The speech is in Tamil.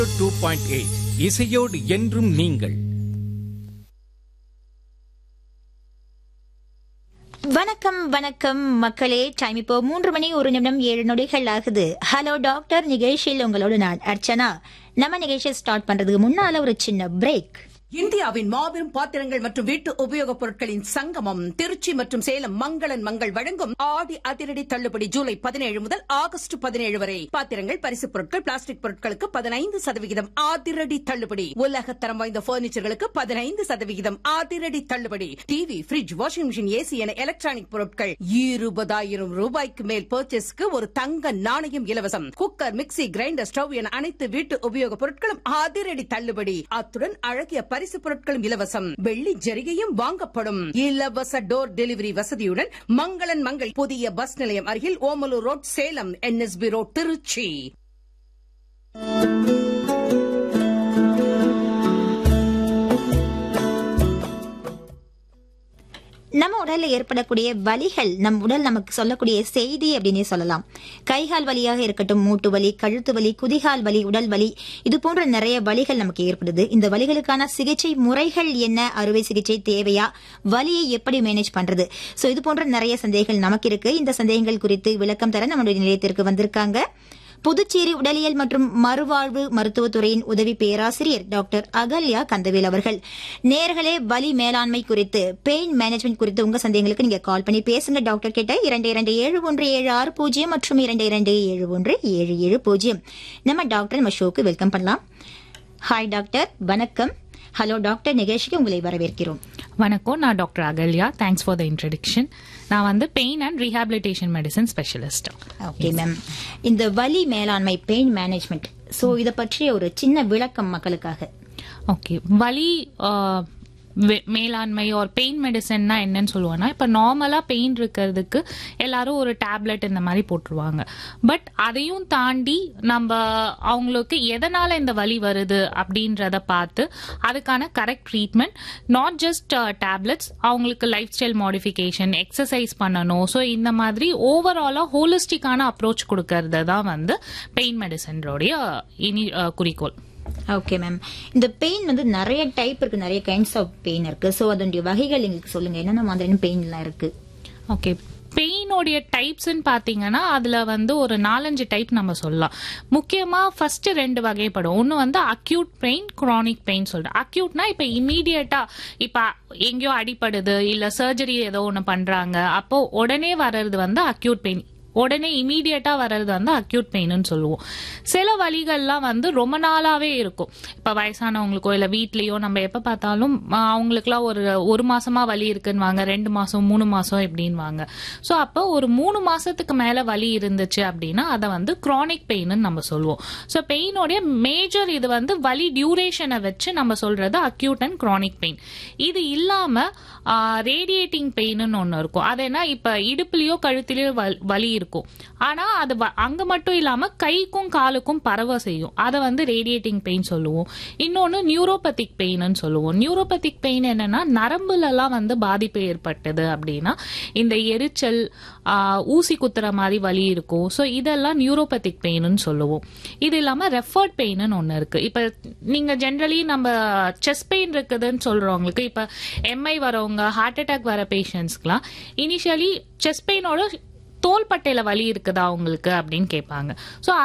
டூ பாயிண்ட் எயிட் இசையோடு என்றும் நீங்கள் வணக்கம் வணக்கம் மக்களே டைம் இப்போ மூன்று மணி ஒரு நிமிடம் ஏழு நொடிகள் ஆகுது ஹலோ டாக்டர் நிகழ்ச்சியில் உங்களோட நான் அர்ச்சனா நம்ம நிகழ்ச்சியை ஸ்டார்ட் பண்றதுக்கு முன்னால ஒரு சின்ன பிரேக் இந்தியாவின் மாபெரும் பாத்திரங்கள் மற்றும் வீட்டு உபயோகப் பொருட்களின் சங்கமம் திருச்சி மற்றும் சேலம் மங்களன் மங்கள் வழங்கும் ஆடி அதிரடி தள்ளுபடி ஜூலை பதினேழு முதல் ஆகஸ்ட் பதினேழு வரை பாத்திரங்கள் பரிசுப் பொருட்கள் பிளாஸ்டிக் பொருட்களுக்கு பதினைந்து சதவிகிதம் அதிரடி தள்ளுபடி உலகத்தரம் வாய்ந்த பர்னிச்சர்களுக்கு பதினைந்து சதவிகிதம் அதிரடி தள்ளுபடி TV fridge washing machine AC என எலக்ட்ரானிக் பொருட்கள் இருபதாயிரம் ரூபாய்க்கு மேல் பர்ச்சேஸ்க்கு ஒரு தங்க நாணயம் இலவசம் குக்கர் மிக்ஸி கிரைண்டர் ஸ்டவ் என அனைத்து வீட்டு உபயோகப் பொருட்களும் அதிரடி தள்ளுபடி அத்துடன் அழகிய பரிசு பொருட்களும் இலவசம் வெள்ளி ஜரிகையும் வாங்கப்படும் இலவச டோர் டெலிவரி வசதியுடன் மங்களன் மங்கள் புதிய பஸ் நிலையம் அருகில் Omalur road Salem N S P road Trichy நம்ம உடல்ல ஏற்படக்கூடிய வலிகள் நம் உடல் நமக்கு சொல்லக்கூடிய செய்தி அப்படின்னே சொல்லலாம் கைகால் வலியாக இருக்கட்டும் மூட்டு வலி கழுத்து வலி குதிகால் வலி உடல் வலி இது போன்ற நிறைய வலிகள் நமக்கு ஏற்படுது இந்த வலிகளுக்கான சிகிச்சை முறைகள் என்ன அறுவை சிகிச்சை தேவையா வலியை எப்படி மேனேஜ் பண்றது சோ இது போன்ற நிறைய சந்தேகங்கள் நமக்கு இருக்கு இந்த சந்தேகங்கள் குறித்து விளக்கம் தர நம்முடைய நிலையத்திற்கு வந்திருக்காங்க புதுச்சேரி உடலியல் மற்றும் மறுவாழ்வு மருத்துவத்துறையின் உதவி பேராசிரியர் டாக்டர் அகல்யா கந்தவேல் அவர்கள் நேர்களே வலி மேலாண்மை குறித்து பெயின் மேனேஜ்மெண்ட் குறித்து உங்க சந்தேகங்களுக்கு நீங்க கால் பண்ணி பேசுங்க டாக்டர் கிட்ட இரண்டு இரண்டு ஏழு ஒன்று ஏழு ஆறு பூஜ்ஜியம் மற்றும் இரண்டு இரண்டு ஏழு ஒன்று ஏழு ஏழு பூஜ்ஜியம் நம்ம டாக்டர் நம்ம ஷோக்கு வெல்கம் பண்ணலாம் ஹாய் டாக்டர் வணக்கம் ஹலோ டாக்டர் நிகழ்ச்சிக்கு உங்களை வரவேற்கிறோம் வணக்கம் நான் doctor Ahalya thanks for the introduction நான் வந்து pain and rehabilitation medicine specialist okay ma'am இந்த வலி மேலாண்மை பெயின் மேனேஜ்மெண்ட் சோ இத பற்றிய ஒரு சின்ன விளக்கம் மக்களுக்காக ஓகே வலி ஆஹ், வே- மேலாண்மை ஒரு பெயின் மெடிசன்னா என்னன்னு சொல்லுவோம்னா இப்போ நார்மலாக பெயின் இருக்கிறதுக்கு எல்லாரும் ஒரு டேப்லெட் இந்த மாதிரி போட்டுருவாங்க பட் அதையும் தாண்டி நம்ம அவங்களுக்கு எதனால இந்த வலி வருது அப்படின்றத பார்த்து அதுக்கான correct treatment not just tablets அவங்களுக்கு லைஃப் ஸ்டைல் மாடிஃபிகேஷன் எக்ஸசைஸ் பண்ணணும் ஸோ இந்த மாதிரி ஓவராலாக ஹோலிஸ்டிக்கான அப்ரோச் கொடுக்கறது தான் வந்து பெயின் மெடிசனோடைய இனி அஹ், குறிக்கோள் ஓகே மேம் இந்த பெயின் வந்து நிறைய டைப் இருக்கு நிறைய கைண்ட்ஸ் ஆஃப் பெயின் இருக்கு சோ அதனுடைய வகைகள் எங்களுக்கு சொல்லுங்க என்னென்ன மாதிரியான பெயின் எல்லாம் இருக்கு ஓகே பெயினோடைய டைப்ஸ்ன்னு பார்த்தீங்கன்னா அதில் வந்து ஒரு நாலஞ்சு டைப் நம்ம சொல்லலாம் முக்கியமாக ஃபர்ஸ்ட் ரெண்டு வகைப்படும் ஒன்று வந்து அக்யூட் பெயின் குரானிக் பெயின் சொல்கிறேன் அக்யூட்னா இப்போ இமீடியட்டாக இப்போ எங்கேயோ அடிப்படுது இல்லை சர்ஜரி ஏதோ ஒன்று பண்ணுறாங்க அப்போ உடனே வர்றது வந்து அக்யூட் பெயின் உடனே இமீடியட்டா வர்றது வந்து அக்யூட் பெயின்னு சொல்லுவோம் சில வலிகள்லாம் வந்து ரொம்ப நாளாவே இருக்கும் இப்ப வயசானவங்களுக்கோ இல்ல வீட்லயோ நம்ம எப்ப பார்த்தாலும் ஆஹ், அவங்களுக்குலாம் ஒரு ஒரு மாசமா வலி இருக்குன்னுவாங்க ரெண்டு மாசம் மூணு மாசம் எப்படின்வாங்க சோ அப்போ ஒரு மூணு மாசத்துக்கு மேல வலி இருந்துச்சு அப்படின்னா அதை வந்து குரானிக் பெயின்னு நம்ம சொல்லுவோம் ஸோ பெயினோடைய மேஜர் இது வந்து வலி டியூரேஷனை வச்சு நம்ம சொல்றது அக்யூட் அண்ட் குரானிக் பெயின் இது இல்லாம ரேடியேட்டிங் பெயின்னு ஒன்று இருக்கும் அது என்ன இப்ப இடுப்புலயோ கழுத்துலயோ வல்- வலி இருக்கும் ஆனா அது வ- அங்க மட்டும் இல்லாம கைக்கும் காலுக்கும் பரவ செய்யும் அதை வந்து ரேடியேட்டிங் பெயின் சொல்லுவோம் இன்னொன்னு நியூரோபதிக் பெயின்னு சொல்லுவோம் நியூரோபதிக் பெயின் என்னன்னா நரம்புல எல்லாம் வந்து பாதிப்பு ஏற்பட்டது அப்படின்னா இந்த எரிச்சல் ஆ, ஊசி குத்துற மாதிரி வலி இருக்கும் ஸோ இதெல்லாம் நியூரோபதிக் பெயின்னு சொல்லுவோம் இது இல்லாம ரெஃபர்ட் பெயின்னு ஒன்று இருக்கு இப்ப நீங்க ஜென்ரலி நம்ம செஸ்ட் பெயின் இருக்குதுன்னு சொல்றவங்களுக்கு இப்ப எம்ஐ வரவங்க ஹார்ட் அட்டாக் வர பேஷண்ட்ஸ்க்குலாம் இனிஷியலி செஸ்ட் பெயினோட தோள்பட்டையில வலி இருக்குதா உங்களுக்கு அப்படின்னு கேட்பாங்க ஸோ